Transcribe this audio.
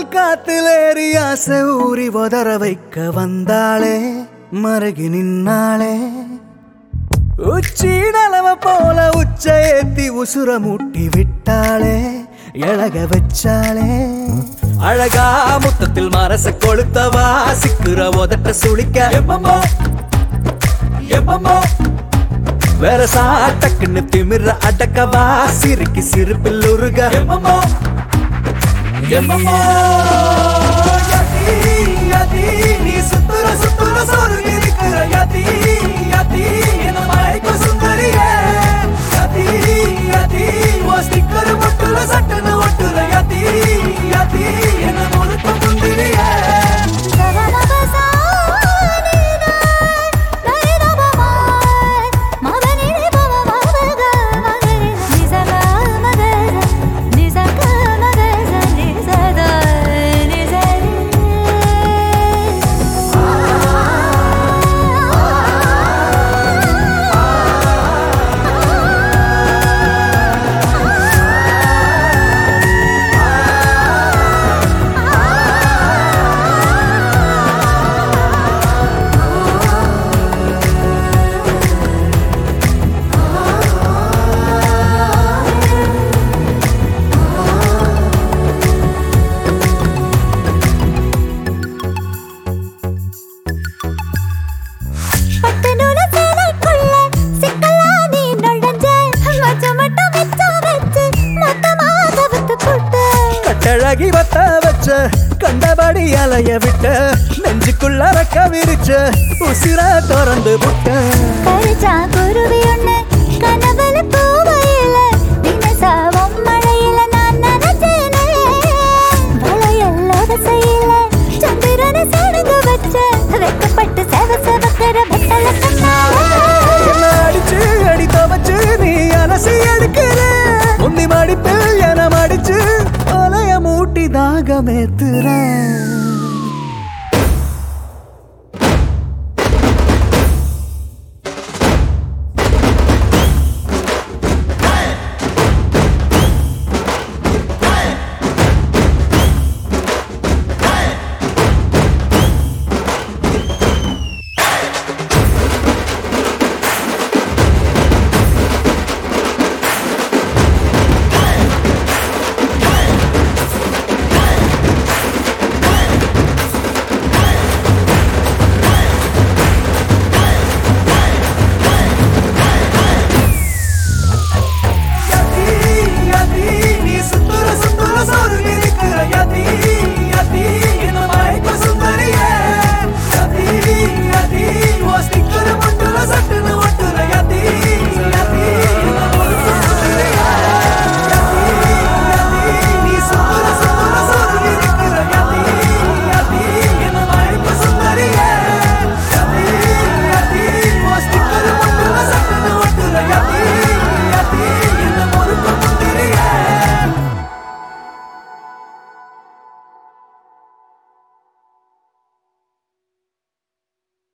காத்துலேறி ஆசை ஊறி உதற வைக்க வந்தாளே மருகி நின்னாளே உச்சி நலவ போல உச்ச ஏத்தி உசுர மூட்டி விட்டாளே எழக வச்சாளே அழகா முத்தத்தில் மரச கொளுத்தவா சிக்குற உதட்ட சுளிக்க எப்பமோ எப்பமோ வேற சாட்டக்குன்னு திமிர அடக்கவா சிரிக்கி சிரிப்பில் உருக எப்பமோ எப்பமோ யதி, யதி, நீ சுத்துற சுத்துற சொருகி இருக்கிற யதி, யதி, என்ன மயக்கும் சுந்தரியே. யதி, யதி, உன் sticker முட்டுல சட்டுன்னு ஒட்டுற யதி, யதி, என்ன முழுக்க முந்திரியே. கட்டழகி வத்த வச்ச கண்டபடி அலைய விட்ட நெஞ்சுக்குள்ள ரக்க விரிச்ச உசிர திறந்து விட்ட குருவி ஒண்ணு கனவுல பூவ